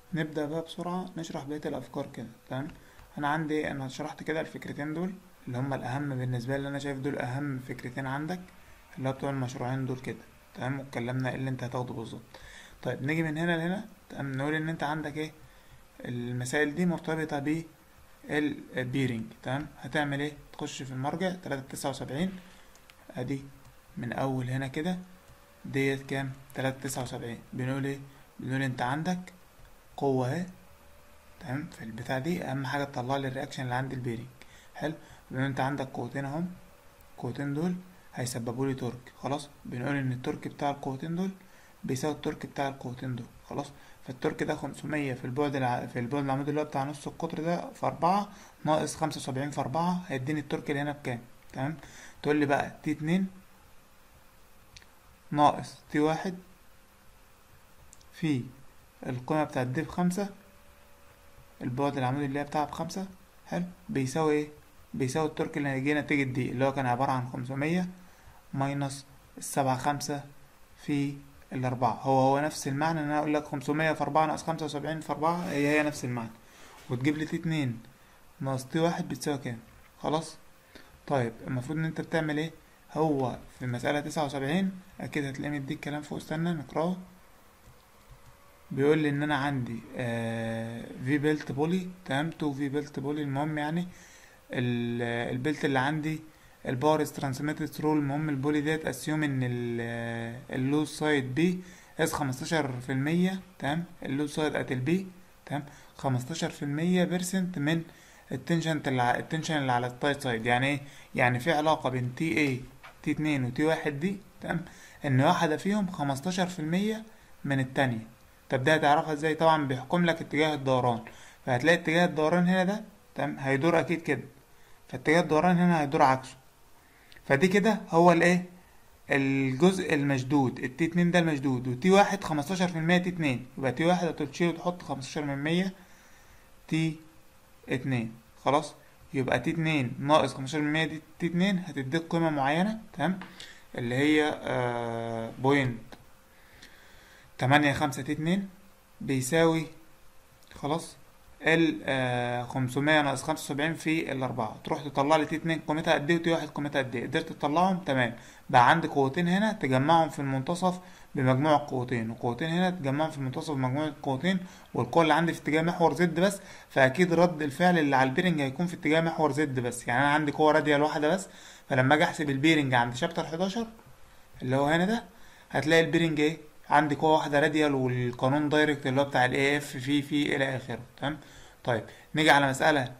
نبدأ بقى بسرعة نشرح بقية الأفكار كده تمام أنا عندي أنا شرحت كده الفكرتين دول اللي هما الأهم بالنسبة لي أنا شايف دول أهم فكرتين عندك اللي هو بتوع المشروعين دول كده تمام واتكلمنا ايه اللي انت هتاخده بالظبط طيب نيجي من هنا لهنا تمام نقول ان انت عندك ايه المسائل دي مرتبطة ب البيرنج تمام هتعمل ايه تخش في المرجع تلاتة تسعة وسبعين ادي من اول هنا كده ديت كام تلاتة تسعة وسبعين بنقول ايه بنقول انت عندك قوة اهي تمام في البتاع دي اهم حاجة تطلع لي الرياكشن اللي عند البيرنج حلو بنقول انت عندك قوتين اهم القوتين دول هيسببوا لي تورك خلاص بنقول ان التورك بتاع القوتين دول بيساوي التورك بتاع القوتين دول خلاص فالتورك ده 500 في البعد الع... في البعد العمودي اللي هو بتاع نص القطر ده في أربعة ناقص خمسة وسبعين في أربعة هيديني التورك اللي هنا بكام تمام تقول لي بقى تي اتنين ناقص تي واحد في القيمة بتاعت دي بخمسة البعد العمودي اللي هي بتاعها بخمسة حلو بيساوي ايه بيساوي التورك اللي هيجي نتيجة دي اللي هو كان عبارة عن خمسمية ماينس السبعة خمسة في الأربعة هو هو نفس المعنى إن أنا أقول لك خمسمية في أربعة ناقص خمسة وسبعين في أربعة هي هي نفس المعنى وتجيب لي تي اتنين ناقص تي واحد بتساوي كام خلاص طيب المفروض إن أنت بتعمل إيه هو في المسألة تسعة وسبعين أكيد هتلاقيه مديك الكلام فوق استنى نقراه بيقول لي إن أنا عندي آه في بيلت بولي تمام تو في بيلت بولي المهم يعني البيلت اللي عندي الباور از ترانسميتد ثرو المهم البولي ديت اسيوم ان اللوز سايد بي از خمستاشر في المية تمام اللوز سايد ات البي تمام خمستاشر في المية بيرسنت من التنشن اللي التنشن اللي على التايت سايد يعني ايه يعني في علاقة بين تي اي تي اتنين وتي واحد دي تمام ان واحدة فيهم خمستاشر في المية من التانية طب ده هتعرفها ازاي طبعا بيحكم لك اتجاه الدوران فهتلاقي اتجاه الدوران هنا ده تمام هيدور اكيد كده فاتجاه الدوران هنا هيدور عكسه فدي كده هو الايه الجزء المشدود التي اتنين ده المشدود وتي واحد خمستاشر في المية تي اتنين يبقى تي واحد هتشيل وتحط خمستاشر من مية تي اتنين خلاص يبقى تي اتنين ناقص خمستاشر من مية دي تي اتنين هتديك قيمة معينة تمام اللي هي آه بوينت تمانية خمسة تي اتنين بيساوي خلاص ال 500 ناقص 75 في الأربعة تروح تطلع لي تي اتنين قيمتها قد ايه وتي واحد قيمتها قد ايه قدرت تطلعهم تمام بقى عندي قوتين هنا تجمعهم في المنتصف بمجموع القوتين وقوتين هنا تجمعهم في المنتصف بمجموع القوتين والقوة اللي عندي في اتجاه محور زد بس فأكيد رد الفعل اللي على البيرنج هيكون في اتجاه محور زد بس يعني أنا عندي قوة راديال واحدة بس فلما أجي أحسب البيرنج عند شابتر 11 اللي هو هنا ده هتلاقي البيرنج ايه عندي قوة واحدة راديال والقانون دايركت اللي هو بتاع الاي اف في في الى اخره تمام طيب نيجي على مسألة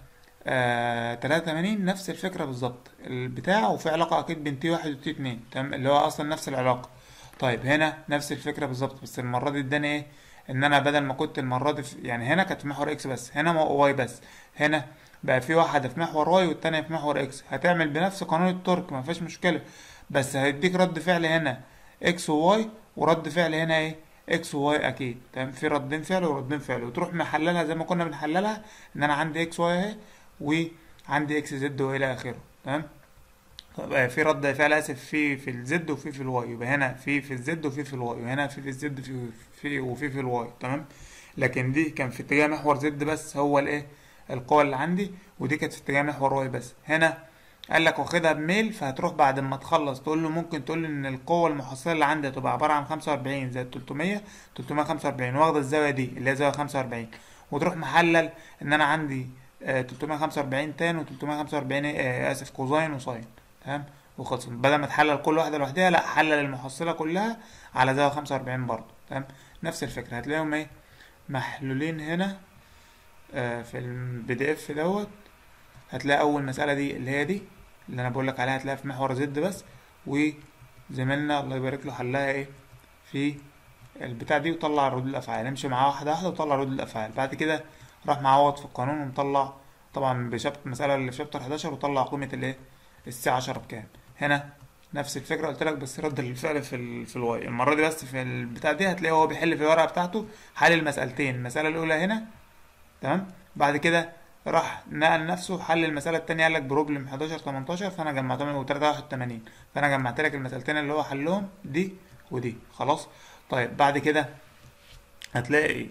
آه 83 نفس الفكرة بالظبط البتاع وفي علاقة أكيد بين تي واحد وتي اتنين تمام اللي هو أصلا نفس العلاقة طيب هنا نفس الفكرة بالظبط بس المرة دي اداني ايه إن أنا بدل ما كنت المرة دي في يعني هنا كانت في محور إكس بس هنا واي بس هنا بقى في واحدة في محور واي والتانية في محور إكس هتعمل بنفس قانون التورك ما فيش مشكلة بس هيديك رد فعل هنا إكس وواي ورد فعل هنا ايه اكس وواي اكيد تمام في ردين فعل وردين فعل وتروح محللها زي ما كنا بنحللها ان انا عندي اكس واي اهي وعندي اكس زد والى اخره تمام طب في رد فعل اسف في في الزد وفي في الواي يبقى هنا في في الزد وفي في الواي وهنا في في الزد في في وفي في الواي تمام لكن دي كان في اتجاه محور زد بس هو الايه القوة اللي عندي ودي كانت في اتجاه محور واي بس هنا قال لك واخدها بميل فهتروح بعد ما تخلص تقول له ممكن تقول له ان القوه المحصله اللي عندي هتبقى عباره عن 45 زائد 300 345 واخده الزاويه دي اللي هي زاويه 45 وتروح محلل ان انا عندي آه 345 تان و345 آه اسف كوزاين وساين تمام وخلص بدل ما تحلل كل واحده لوحدها لا حلل المحصله كلها على زاويه 45 برضه تمام نفس الفكره هتلاقيهم ايه محلولين هنا آه في البي دي اف دوت هتلاقي اول مساله دي اللي هي دي اللي انا بقول لك عليها هتلاقيها في محور زد بس وزميلنا الله يبارك له حلها ايه في البتاع دي وطلع ردود الافعال امشي معاه واحده واحده وطلع ردود الافعال بعد كده راح معوض في القانون ومطلع طبعا بشابتر المساله اللي في شابتر 11 وطلع قيمه الايه السي 10 بكام هنا نفس الفكره قلت لك بس رد الفعل في ال في الواي المره دي بس في البتاع دي هتلاقيه هو بيحل في الورقه بتاعته حل المسالتين المساله الاولى هنا تمام بعد كده راح نقل نفسه حل المسألة التانية قال لك بروبلم 11 18 فأنا جمعتهم و 81 فأنا جمعت لك المسألتين اللي هو حلهم دي ودي خلاص طيب بعد كده هتلاقي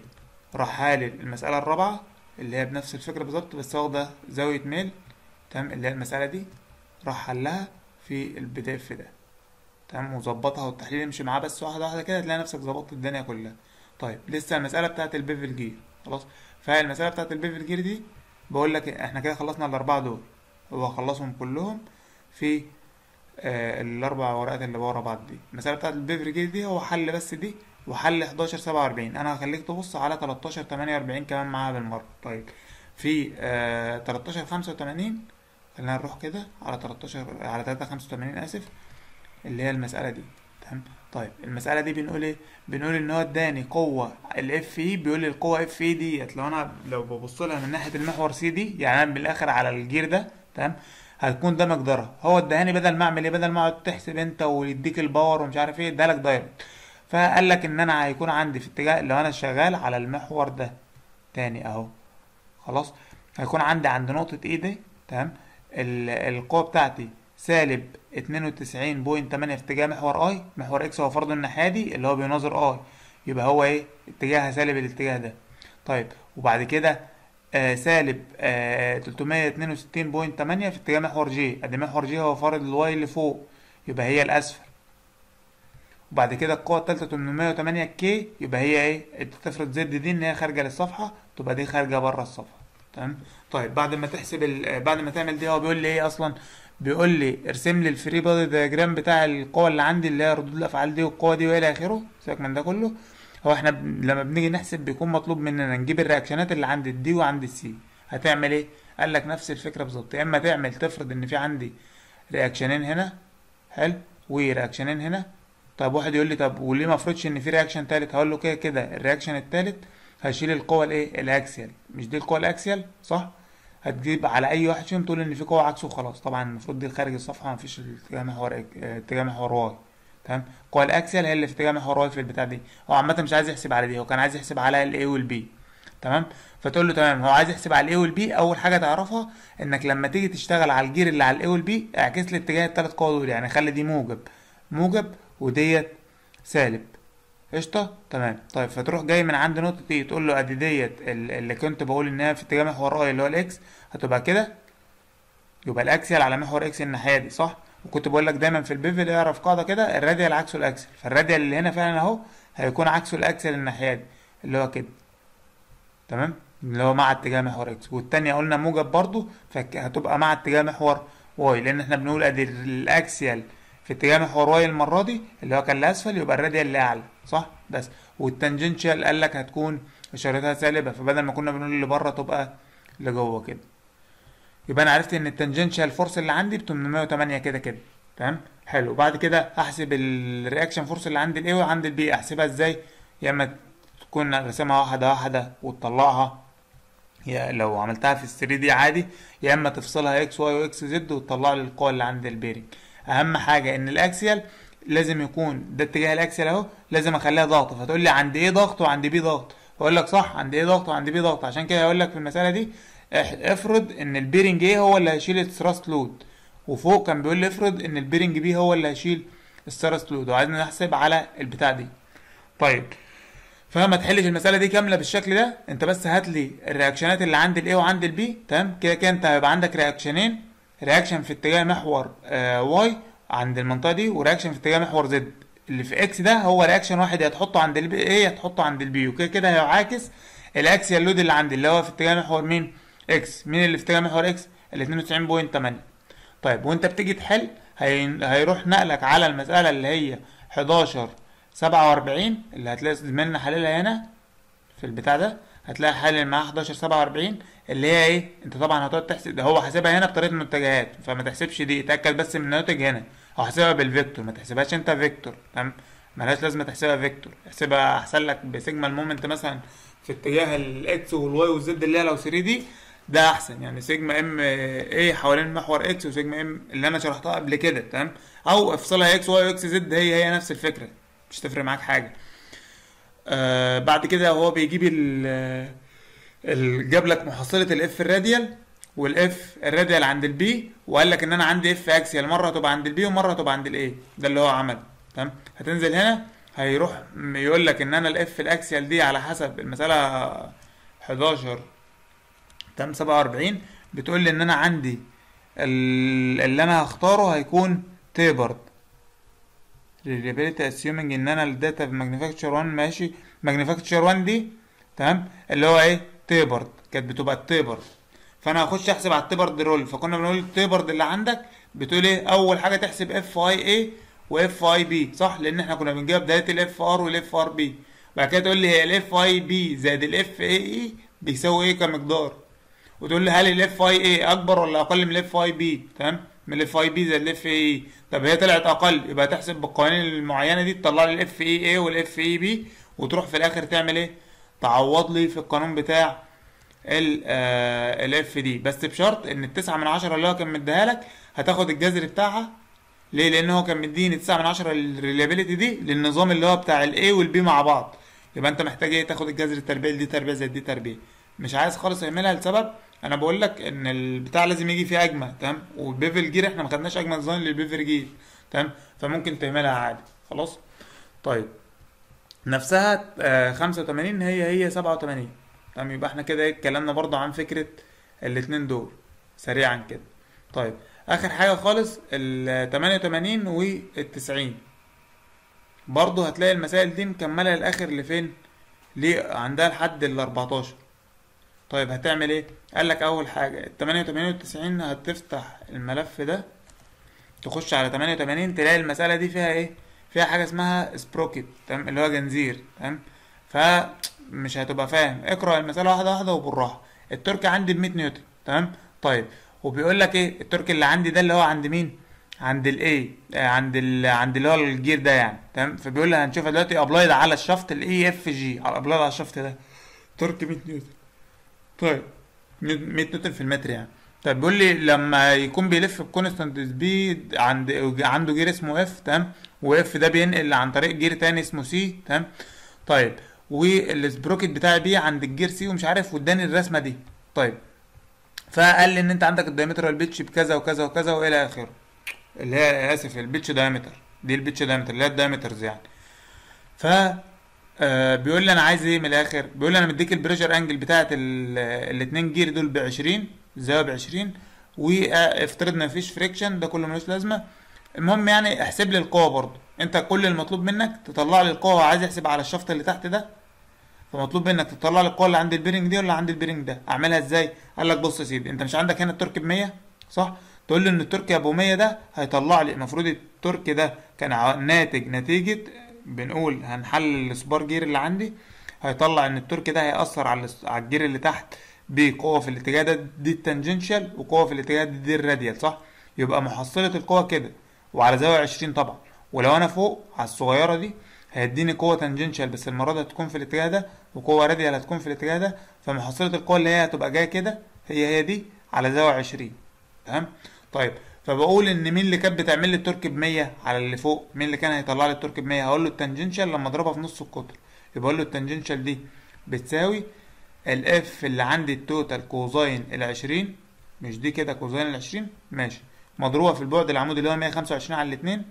راح حالل المسألة الرابعة اللي هي بنفس الفكرة بالظبط بس واخدة زاوية ميل تمام اللي هي المسألة دي راح حلها في البي اف ده تمام وظبطها والتحليل يمشي معاه بس واحدة واحدة كده تلاقي نفسك ظبطت الدنيا كلها طيب لسه المسألة بتاعت البيفل جير خلاص فالمسألة بتاعت البيفل جير دي بقول لك احنا كده خلصنا الأربعة دول هو خلصهم كلهم في آه الأربع ورقات اللي ورا بعض دي المسألة بتاعت البيفل جير دي هو حل بس دي وحل 11 47 انا هخليك تبص على 13 48 كمان معاها بالمرة طيب في آه 13 85 خلينا نروح كده على 13 على 3 85 اسف اللي هي المسألة دي تمام طيب المسألة دي بنقول ايه بنقول ان هو اداني قوة الاف اي بيقول لي القوة اف اي ديت لو انا لو ببص لها من ناحية المحور سي دي يعني انا بالاخر على الجير ده تمام هتكون ده مقدارها هو اداني بدل ما اعمل ايه بدل ما اقعد تحسب انت ويديك الباور ومش عارف ايه ادالك دايركت فقال لك ان انا هيكون عندي في اتجاه لو انا شغال على المحور ده تاني اهو خلاص هيكون عندي عند نقطة ايه دي تمام القوة بتاعتي سالب اتنين وتسعين بوينت تمانية في اتجاه محور اي محور اكس هو فرض الناحية دي اللي هو بيناظر اي يبقى هو ايه اتجاهها سالب الاتجاه ده طيب وبعد كده آه سالب تلتمية اتنين وستين بوينت تمانية في اتجاه محور جي ادي محور جي هو فرض الواي اللي فوق يبقى هي الاسفل وبعد كده القوة التالتة 808 كي يبقى هي ايه انت تفرض زد دي ان هي خارجة للصفحة تبقى دي خارجة بره الصفحة تمام طيب بعد ما تحسب ال... بعد ما تعمل دي هو بيقول لي ايه اصلا بيقول لي ارسم لي الفري بادي دياجرام بتاع القوة اللي عندي اللي هي ردود الافعال دي والقوة دي والى اخره سيبك من ده كله هو احنا ب... لما بنيجي نحسب بيكون مطلوب مننا نجيب الرياكشنات اللي عند الدي وعند السي هتعمل ايه قال لك نفس الفكرة بالظبط يا اما تعمل تفرض ان في عندي رياكشنين هنا حلو ورياكشنين هنا طب واحد يقول لي طب وليه ما افرضش ان في رياكشن تالت هقول له كده كده الرياكشن التالت هشيل القوه الايه الاكسيال مش دي القوه الاكسيال صح هتجيب على اي واحد فيهم تقول ان في قوه عكسه وخلاص طبعا المفروض دي خارج الصفحه ما فيش اتجاه محور اتجاه محور واي تمام القوه الاكسيال هي اللي في اتجاه محور واي في البتاع دي هو عامه مش عايز يحسب على دي هو كان عايز يحسب على الاي والبي تمام فتقول له تمام هو عايز يحسب على الاي والبي اول حاجه تعرفها انك لما تيجي تشتغل على الجير اللي على الاي والبي اعكس لي اتجاه الثلاث قوى دول يعني خلي دي موجب موجب وديت سالب قشطة تمام طيب فتروح جاي من عند نقطة ايه تقول له ادي ديت اللي كنت بقول انها في اتجاه محور اي اللي هو الاكس هتبقى كده يبقى الاكسيال على محور اكس الناحية دي صح وكنت بقول لك دايما في البيفل اعرف قاعدة كده الراديال عكسه الاكسل فالراديال اللي هنا فعلا اهو هيكون عكسه الاكسل الناحية دي اللي هو كده تمام اللي هو مع اتجاه محور اكس والتانية قلنا موجب برضو فهتبقى مع اتجاه محور واي لان احنا بنقول ادي الاكسيال في اتجاه محور واي المره دي اللي هو كان لاسفل يبقى الراديال اللي اعلى صح بس والتانجنشال قال لك هتكون اشارتها سالبه فبدل ما كنا بنقول اللي بره تبقى لجوه كده يبقى انا عرفت ان التانجنشال فورس اللي عندي ب 808 كده كده تمام حلو بعد كده احسب الرياكشن فورس اللي عند الاي وعند البي احسبها ازاي يا اما تكون راسمها واحده واحده وتطلعها يا لو عملتها في ال 3 دي عادي يا اما تفصلها اكس واي واكس زد وتطلع لي القوه اللي عند البيرنج اهم حاجه ان الاكسيال لازم يكون ده اتجاه الاكسيال اهو لازم اخليها ضغط فتقول لي عند ايه ضغط وعند بي ضغط اقول لك صح عند ايه ضغط وعند بي ضغط عشان كده اقول لك في المساله دي افرض ان البيرنج ايه هو اللي هيشيل الثراست لود وفوق كان بيقول لي افرض ان البيرنج بي هو اللي هيشيل الثراست لود وعايزين نحسب على البتاع دي طيب فما تحلش المساله دي كامله بالشكل ده انت بس هات لي الرياكشنات اللي عند الاي وعند البي تمام كده كده انت هيبقى عندك رياكشنين رياكشن في اتجاه محور آه واي عند المنطقه دي ورياكشن في اتجاه محور زد اللي في اكس ده هو رياكشن واحد يا تحطه عند البي ايه يا تحطه عند البي وكده كده هيعاكس الاكسيال لود اللي عندي اللي هو في اتجاه محور مين اكس مين اللي في اتجاه محور اكس ال 92.8 طيب وانت بتيجي تحل هي... هيروح نقلك على المساله اللي هي 11 47 اللي هتلاقي زميلنا حللها هنا في البتاع ده هتلاقي حلل معاه 11 47 اللي هي ايه انت طبعا هتقعد تحسب ده هو حاسبها هنا بطريقه المتجهات فما تحسبش دي اتاكد بس من الناتج هنا هو حاسبها بالفيكتور ما تحسبهاش انت فيكتور تمام ملهاش لازمه تحسبها فيكتور احسبها احسن لك بسيجما المومنت مثلا في اتجاه الاكس والواي والزد اللي هي لو 3 دي ده احسن يعني سيجما ام ايه حوالين محور اكس وسيجما ام اللي انا شرحتها قبل كده تمام او افصلها اكس واي واكس زد هي هي نفس الفكره مش تفرق معاك حاجه آه بعد كده هو بيجيب ال جاب لك محصله الاف الراديال والاف الراديال عند البي وقال لك ان انا عندي اف اكسيال مره هتبقى عند البي ومره هتبقى عند الاي ده اللي هو عمله تمام هتنزل هنا هيروح يقول لك ان انا الاف الاكسيال دي على حسب المساله 11 تم 47 بتقول لي ان انا عندي ال- اللي انا هختاره هيكون تيبرد reliability assuming ان انا الداتا في ماجنيفاكتشر 1 ماشي ماجنيفاكتشر 1 دي تمام اللي هو ايه تيبرد كانت بتبقى التيبرد فانا هخش احسب على التيبرد رول فكنا بنقول التيبرد اللي عندك بتقول ايه اول حاجه تحسب اف اي اي واف اي بي صح لان احنا كنا بنجيب بدايه الاف ار والاف ار بي بعد كده تقول لي هي الاف اي بي زائد الاف اي اي بيساوي ايه كمقدار وتقول لي هل الاف اي اي اكبر ولا اقل من الاف اي بي تمام من الاف اي بي زائد الاف اي اي طب هي طلعت اقل يبقى تحسب بالقوانين المعينه دي تطلع لي الاف اي اي والاف اي بي وتروح في الاخر تعمل ايه تعوض لي في القانون بتاع الاف دي بس بشرط ان التسعة من عشرة اللي هو كان مديها لك هتاخد الجذر بتاعها ليه لان هو كان مديني تسعة من عشرة الريلابيليتي دي للنظام اللي هو بتاع الاي والبي مع بعض يبقى انت محتاج ايه تاخد الجذر التربيع دي تربيع زائد دي تربيع مش عايز خالص اعملها لسبب انا بقول لك ان البتاع لازم يجي فيه اجمع تمام والبيفل جير احنا ما خدناش اجمع ديزاين للبيفل جير تمام فممكن تعملها عادي خلاص طيب نفسها آه 85 هي هي 87 تمام يبقى احنا كده ايه اتكلمنا برضه عن فكرة الاتنين دول سريعا كده طيب اخر حاجة خالص ال 88 وال 90 برضه هتلاقي المسائل دي مكملة للاخر لفين ليه عندها لحد ال 14 طيب هتعمل ايه قال لك اول حاجة ال 88 وال 90 هتفتح الملف ده تخش على 88 تلاقي المسألة دي فيها ايه فيها حاجة اسمها سبروكت تمام اللي هو جنزير تمام فمش هتبقى فاهم اقرأ المسألة واحدة واحدة وبالراحة الترك عندي ب 100 نيوتن تمام طيب وبيقول لك ايه الترك اللي عندي ده اللي هو عند مين عند الاي آه عند ال عند اللي هو الجير ده يعني تمام فبيقول لي هنشوفها دلوقتي ابلايد على الشفط الاي اف جي على ابلايد على الشفط ده ترك 100 نيوتن طيب 100 نيوتن في المتر يعني طيب بيقول لي لما يكون بيلف بكونستانت سبيد عند عنده جير اسمه اف تمام واف ده بينقل عن طريق جير تاني اسمه سي تمام طيب والسبروكت بتاعي بي عند الجير سي ومش عارف واداني الرسمه دي طيب فقال لي ان انت عندك الدايمتر البيتش بكذا وكذا وكذا والى اخره اللي هي اسف البيتش دايمتر دي البيتش دايمتر اللي هي الدايمترز يعني ف آه بيقول لي انا عايز ايه من الاخر بيقول لي انا مديك البريشر انجل بتاعت الاثنين جير دول ب 20 الزاويه ب 20 وافترضنا مفيش فريكشن ده كله ملوش لازمه المهم يعني احسب لي القوه برضه انت كل المطلوب منك تطلع لي القوه عايز احسب على الشفط اللي تحت ده فمطلوب منك تطلع لي القوه اللي عند البيرنج دي ولا عند البيرنج ده اعملها ازاي قال لك بص يا سيدي انت مش عندك هنا الترك ب 100 صح تقول لي ان الترك ابو 100 ده هيطلع لي المفروض الترك ده كان ناتج نتيجه بنقول هنحلل السبار جير اللي عندي هيطلع ان الترك ده هيأثر على على الجير اللي تحت بقوة في الاتجاه ده دي التانجنشال وقوة في الاتجاه ده دي الراديال صح يبقى محصلة القوة كده وعلى زاوية 20 طبعا ولو انا فوق على الصغيرة دي هيديني قوة تانجنشال بس المرة دي هتكون في الاتجاه ده وقوة راديال هتكون في الاتجاه ده فمحصلة القوة اللي هي هتبقى جاية كده هي هي دي على زاوية 20 تمام طيب فبقول ان مين اللي كانت بتعمل لي الترك ب 100 على اللي فوق مين اللي كان هيطلع لي الترك ب 100 هقول له التانجنشال لما اضربها في نص القطر يبقى اقول له التانجنشال دي بتساوي الاف اللي عندي التوتال كوزاين العشرين مش دي كده كوزاين العشرين ماشي مضروبة في البعد العمودي اللي هو مية خمسة وعشرين على الاتنين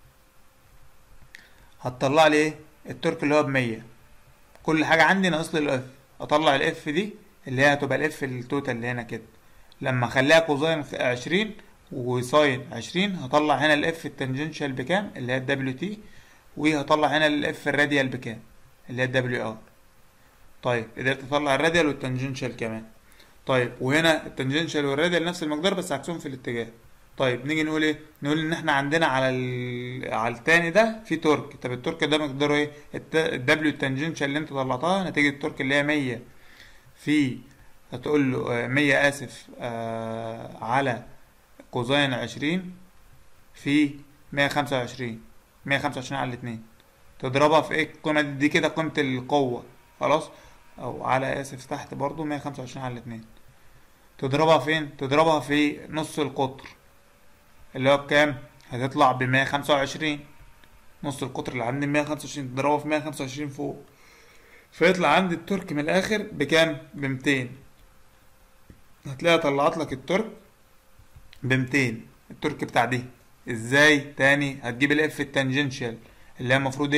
هتطلع لي ايه الترك اللي هو بمية كل حاجة عندي ناقص لي الاف اطلع الاف دي اللي هي هتبقى الاف التوتال اللي هنا كده لما اخليها كوزاين عشرين وساين عشرين هطلع هنا الاف التانجنشال بكام اللي هي الدبليو تي وهطلع هنا الاف الراديال بكام اللي هي الدبليو ار طيب قدرت اطلع الراديال والتانجنشال كمان طيب وهنا التانجنشال والراديال نفس المقدار بس عكسهم في الاتجاه طيب نيجي نقول ايه نقول ان احنا عندنا على ال... على التاني ده في تورك طب التورك ده مقداره ايه الدبليو التانجنشال اللي انت طلعتها نتيجه التورك اللي هي 100 في هتقول له 100 اسف آه على كوزين 20 في 125 125 على الاتنين تضربها في ايه القيمه دي كده قيمه القوه خلاص او على اسف تحت برضو 125 على الاتنين تضربها فين تضربها في نص القطر اللي هو بكام هتطلع ب 125 نص القطر اللي عندي 125 تضربها في 125 فوق فيطلع عندي الترك من الاخر بكام ب 200 هتلاقيها طلعت لك الترك ب 200 الترك بتاع دي ازاي تاني هتجيب الاف التانجنشال اللي هي المفروض ايه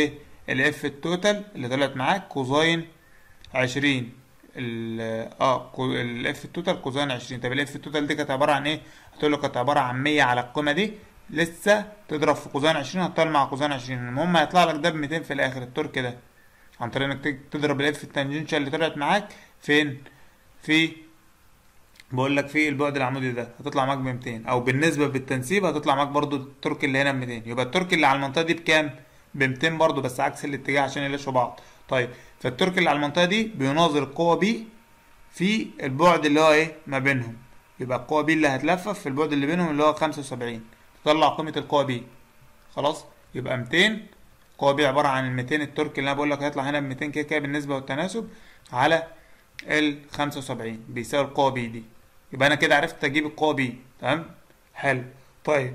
الاف التوتال اللي طلعت معاك كوزاين عشرين ال اه الاف التوتال كوزاين عشرين طب الاف التوتال دي كانت عبارة عن ايه؟ هتقول له كانت عبارة عن مية على القيمة دي لسه تضرب في كوزاين عشرين هتطلع مع كوزاين عشرين المهم هيطلع لك ده بميتين في الاخر التورك ده عن طريق انك تج- تضرب الاف التانجنشال اللي طلعت معاك فين؟ في بقول لك في البعد العمودي ده هتطلع معاك ب 200 او بالنسبه بالتنسيب هتطلع معاك برضو الترك اللي هنا ب 200 يبقى الترك اللي على المنطقه دي بكام ب 200 برضو بس عكس الاتجاه عشان يلاشوا بعض طيب فالترك اللي على المنطقه دي بيناظر القوه بي في البعد اللي هو ايه ما بينهم يبقى القوه بي اللي هتلفف في البعد اللي بينهم اللي هو 75 تطلع قيمه القوه بي خلاص يبقى 200 قوه بي عباره عن ال 200 الترك اللي انا بقول لك هيطلع هنا ب 200 كده كده بالنسبه والتناسب على ال 75 بيساوي القوه بي دي يبقى انا كده عرفت اجيب القوه بي تمام حلو طيب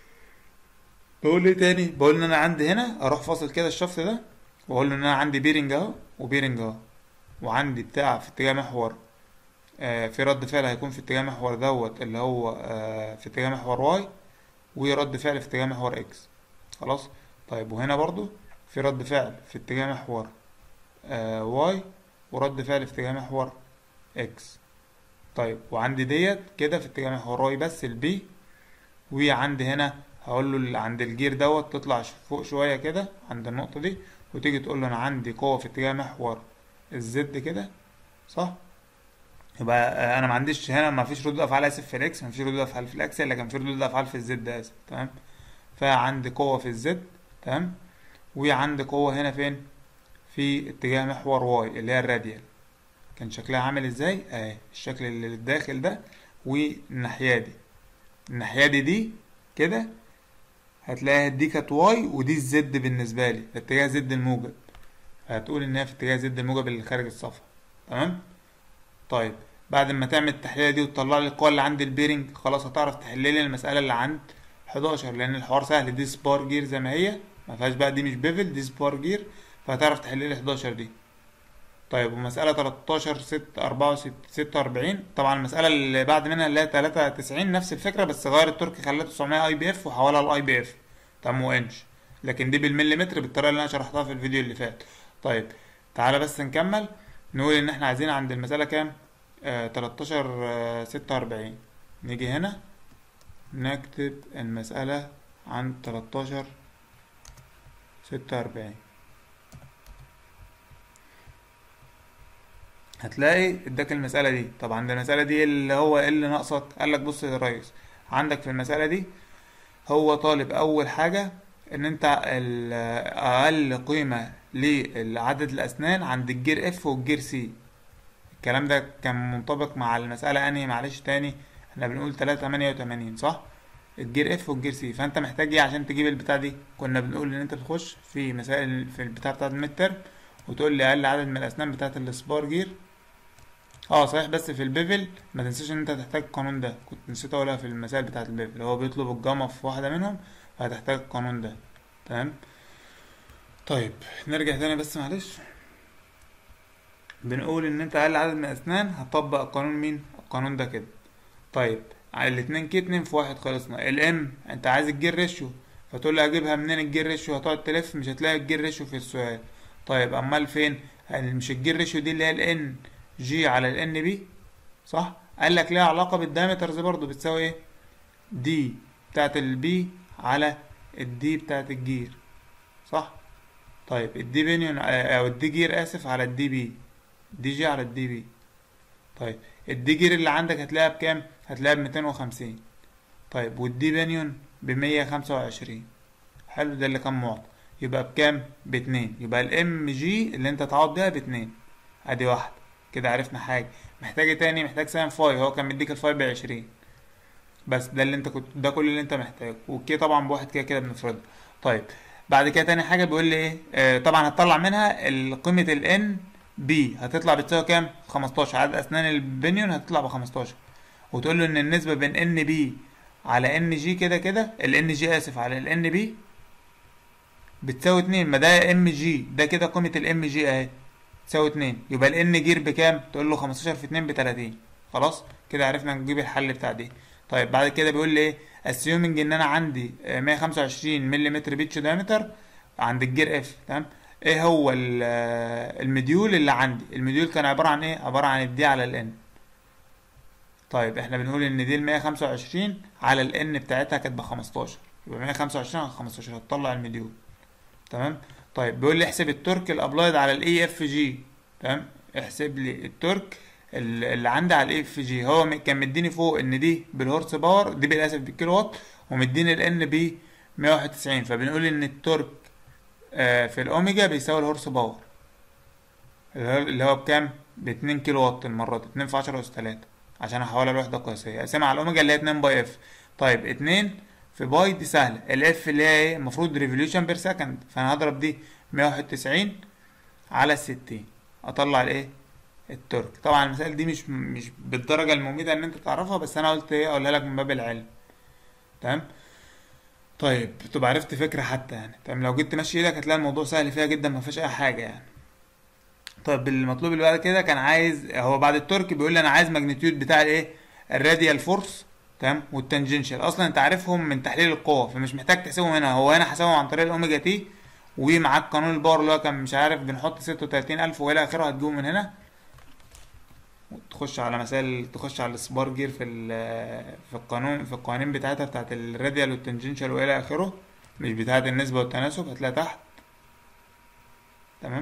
بقول ايه تاني بقول ان انا عندي هنا اروح فاصل كده الشفط ده واقول له ان انا عندي بيرنج اهو وبيرنج اهو وعندي بتاع في اتجاه محور آه في رد فعل هيكون في اتجاه محور دوت اللي هو آه في اتجاه محور واي ورد فعل في اتجاه محور اكس خلاص طيب وهنا برضو في رد فعل في اتجاه محور آه واي ورد فعل في اتجاه محور اكس طيب وعندي ديت كده في اتجاه محور واي بس البي وعندي هنا هقول له اللي عند الجير دوت تطلع ش- فوق شويه كده عند النقطه دي وتيجي تقول له انا عندي قوه في اتجاه محور الزد كده صح يبقى آه، انا ما عنديش هنا ما فيش ردود افعال اسف في الاكس ما فيش ردود افعال في الاكس الا كان في ردود افعال في الزد اسف تمام فعندي قوه في الزد تمام وعندي قوه هنا فين في اتجاه محور واي اللي هي الراديال كان شكلها عامل ازاي اهي الشكل اللي للداخل ده والناحيه دي الناحيه دي دي كده هتلاقيها دي كانت واي ودي الزد بالنسبه لي في اتجاه زد الموجب هتقول ان هي في اتجاه زد الموجب اللي خارج الصفحه تمام طيب بعد ما تعمل التحليله دي وتطلع لي القوه اللي عند البيرنج خلاص هتعرف تحل لي المساله اللي عند 11 لان الحوار سهل دي سبار جير زي ما هي ما فيهاش بقى دي مش بيفل دي سبار جير فهتعرف تحل لي 11 دي طيب ومسألة 13 6 64 46 طبعا المسألة اللي بعد منها اللي هي 93 نفس الفكرة بس غير التركي خلاها 900 اي بي اف وحولها لاي بي اف تمام وانش لكن دي بالمليمتر بالطريقة اللي انا شرحتها في الفيديو اللي فات طيب تعالى بس نكمل نقول ان احنا عايزين عند المسألة كام آه 13 آه 46 نيجي هنا نكتب المسألة عند 13 46 هتلاقي اداك المسألة دي طبعا ده المسألة دي اللي هو ايه اللي ناقصك قال لك بص يا ريس عندك في المسألة دي هو طالب أول حاجة إن أنت ال- أقل قيمة لعدد الأسنان عند الجير اف والجير سي الكلام ده كان منطبق مع المسألة أنهي معلش تاني احنا بنقول تلاتة تمانية وتمانين صح؟ الجير اف والجير سي فأنت محتاج ايه عشان تجيب البتاع دي؟ كنا بنقول إن أنت تخش في مسائل في البتاع بتاعت الميد ترم وتقول لي أقل عدد من الأسنان بتاعت السبار جير اه صحيح بس في البيفل ما تنساش ان انت هتحتاج القانون ده كنت نسيت اقولها في المسائل بتاعه البيفل هو بيطلب الجاما في واحده منهم فهتحتاج القانون ده تمام طيب نرجع تاني بس معلش بنقول ان انت اقل عدد من الاسنان هتطبق القانون مين القانون ده كده طيب على الاتنين كي اتنين في واحد خلصنا الام انت عايز الجير ريشيو فتقول لي اجيبها منين الجير ريشيو هتقعد تلف مش هتلاقي الجير ريشيو في السؤال طيب امال فين يعني مش الجير ريشيو دي اللي هي الان جي على الان بي صح قال لك ليها علاقه بالدايمترز برضو بتساوي ايه دي بتاعت البي على الدي بتاعت الجير صح طيب الدي بينيون او الدي جير اسف على الدي بي دي جي على الدي بي طيب الدي جير اللي عندك هتلاقيها بكام هتلاقيها ب 250 طيب والدي بينيون ب 125 حلو ده اللي كان معطى يبقى بكام باتنين يبقى الام جي اللي انت تعوض بيها باتنين ادي واحده كده عرفنا حاجه محتاج إيه تاني محتاج ساين فاي هو كان مديك الفاي بعشرين بس ده اللي انت كنت ده كل اللي انت محتاجه والكي طبعا بواحد كده كده بنفرضه طيب بعد كده تاني حاجه بيقول لي ايه آه طبعا هتطلع منها ال- قيمه الان بي هتطلع بتساوي كام 15 عدد اسنان البنيون هتطلع ب 15 وتقول له ان النسبه بين ان بي على ان جي كده كده الان جي اسف على الان بي بتساوي اتنين ما ده ام جي ده كده قيمه الام جي اهي تساوي اتنين يبقى الان جير بكام تقول له 15 في اتنين ب 30 خلاص كده عرفنا نجيب الحل بتاع دي طيب بعد كده بيقول لي ايه اسيومنج ان انا عندي آه، 125 ملم بيتش دايمتر عند الجير اف تمام ايه هو ال- آه، المديول اللي عندي المديول كان عبارة عن ايه عبارة عن الدي على الان طيب احنا بنقول ان دي ال 125 على الان بتاعتها كانت ب 15 يبقى 125 على 15 هتطلع المديول تمام طيب بيقول لي احسب التورك الابلايد على الاي اف جي تمام احسب لي التورك ال- اللي عندي على الاي اف جي هو م- كان مديني فوق ان دي بالهورس باور دي بالاسف بالكيلو وات ومديني الان ب 191 فبنقول ان التورك آه، في الاوميجا بيساوي الهورس باور اللي هو اللي هو بكام ب 2 كيلو وات المره دي 2 في 10 اس 3 عشان احولها لوحده قياسيه اقسمها على الاوميجا اللي هي 2 باي اف طيب 2 في باي دي سهله الاف اللي هي ايه المفروض ريفوليوشن بير سكند فانا هضرب دي 191 على 60 اطلع الايه التورك طبعا المسائل دي مش مش بالدرجه المميته ان انت تعرفها بس انا قلت ايه اقولها لك من باب العلم تمام طيب تبقى عرفت فكره حتى يعني تمام لو جيت تمشي ايدك هتلاقي الموضوع سهل فيها جدا ما فيهاش اي حاجه يعني طيب المطلوب اللي بعد كده كان عايز هو بعد التورك بيقول لي انا عايز ماجنتيود بتاع الايه الراديال فورس تمام والتانجنشال اصلا انت عارفهم من تحليل القوه فمش محتاج تحسبهم هنا هو هنا حسبهم عن طريق الاوميجا تي ومعاك قانون الباور اللي هو كان مش عارف بنحط 36000 والى اخره هتجيبه من هنا تخش على مسائل تخش على السبار جير في ال- في القانون في القوانين بتاعتها بتاعت الراديال والتانجنشال والى اخره مش بتاعت النسبه والتناسب هتلاقيها تحت تمام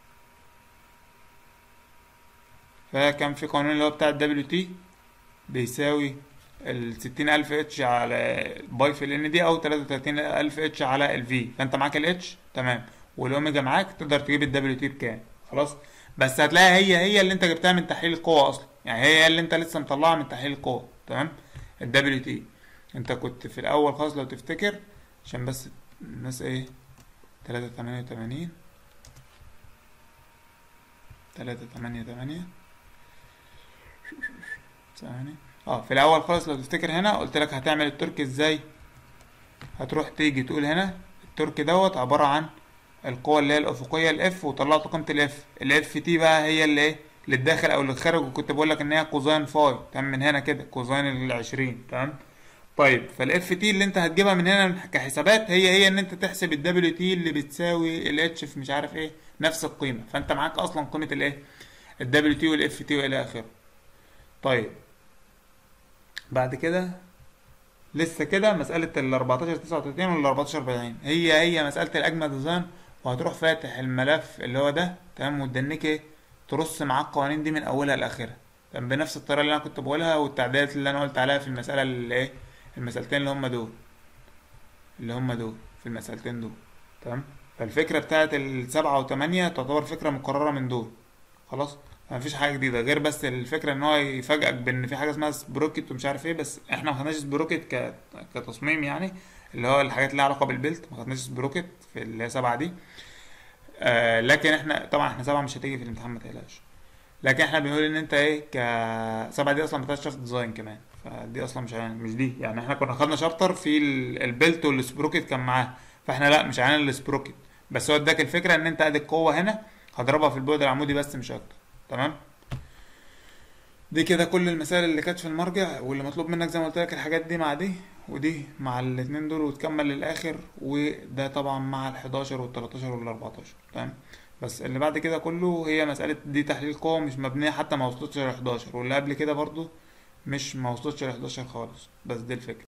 فكان في قانون اللي هو بتاع الدبليو تي بيساوي ال 60000 اتش على باي في الان دي او 33000 اتش على الفي فانت معاك الاتش تمام والاوميجا معاك تقدر تجيب الدبليو تي بكام خلاص بس هتلاقيها هي هي اللي انت جبتها من تحليل القوه اصلا يعني هي هي اللي انت لسه مطلعها من تحليل القوه تمام الدبليو تي انت كنت في الاول خالص لو تفتكر عشان بس الناس ايه 388 388 ثواني اه في الاول خالص لو تفتكر هنا قلت لك هتعمل الترك ازاي هتروح تيجي تقول هنا الترك دوت عبارة عن القوة اللي هي الأفقية الاف وطلعت قيمة الاف الاف تي بقى هي اللي ايه للداخل او للخارج وكنت بقول لك ان هي كوزاين فاي تمام من هنا كده كوزاين العشرين تمام طيب فالاف تي اللي انت هتجيبها من هنا كحسابات هي هي ان انت تحسب الدبليو تي اللي بتساوي الاتش في مش عارف ايه نفس القيمة فانت معاك اصلا قيمة الايه الدبليو تي والاف تي والى اخره طيب بعد كده لسه كده مسألة ال 14 39 وال 14 40 هي هي مسألة الأجمع ديزاين وهتروح فاتح الملف اللي هو ده تمام وتدنك ايه ترص معاك القوانين دي من أولها لآخرها تمام بنفس الطريقة اللي أنا كنت بقولها والتعديلات اللي أنا قلت عليها في المسألة اللي ايه المسألتين اللي هما دول اللي هما دول في المسألتين دول تمام فالفكرة بتاعت السبعة وتمانية تعتبر فكرة مكررة من دول خلاص مفيش حاجه جديده غير بس الفكره ان هو يفاجئك بان في حاجه اسمها سبروكت ومش عارف ايه بس احنا ما خدناش سبروكت ك... كتصميم يعني اللي هو الحاجات اللي لها علاقه بالبلت ما خدناش سبروكت في اللي هي سبعه دي آه لكن احنا طبعا احنا سبعه مش هتيجي في الامتحان ما تقلقش لكن احنا بنقول ان انت ايه ك سبعه دي اصلا بتاعت شافت ديزاين كمان فدي اصلا مش يعني مش دي يعني احنا كنا خدنا شابتر في ال- البلت والسبروكت كان معاه فاحنا لا مش عاملين السبروكت بس هو اداك الفكره ان انت ادي القوه هنا هضربها في البعد العمودي بس مش اكتر تمام دي كده كل المسائل اللي كانت في المرجع واللي مطلوب منك زي ما قلت لك الحاجات دي مع دي ودي مع الاتنين دول وتكمل للاخر وده طبعا مع ال11 وال13 وال14 تمام بس اللي بعد كده كله هي مسألة دي تحليل قوة مش مبنية حتى ما وصلتش ل 11 واللي قبل كده برضو مش ما وصلتش ل 11 خالص بس دي الفكرة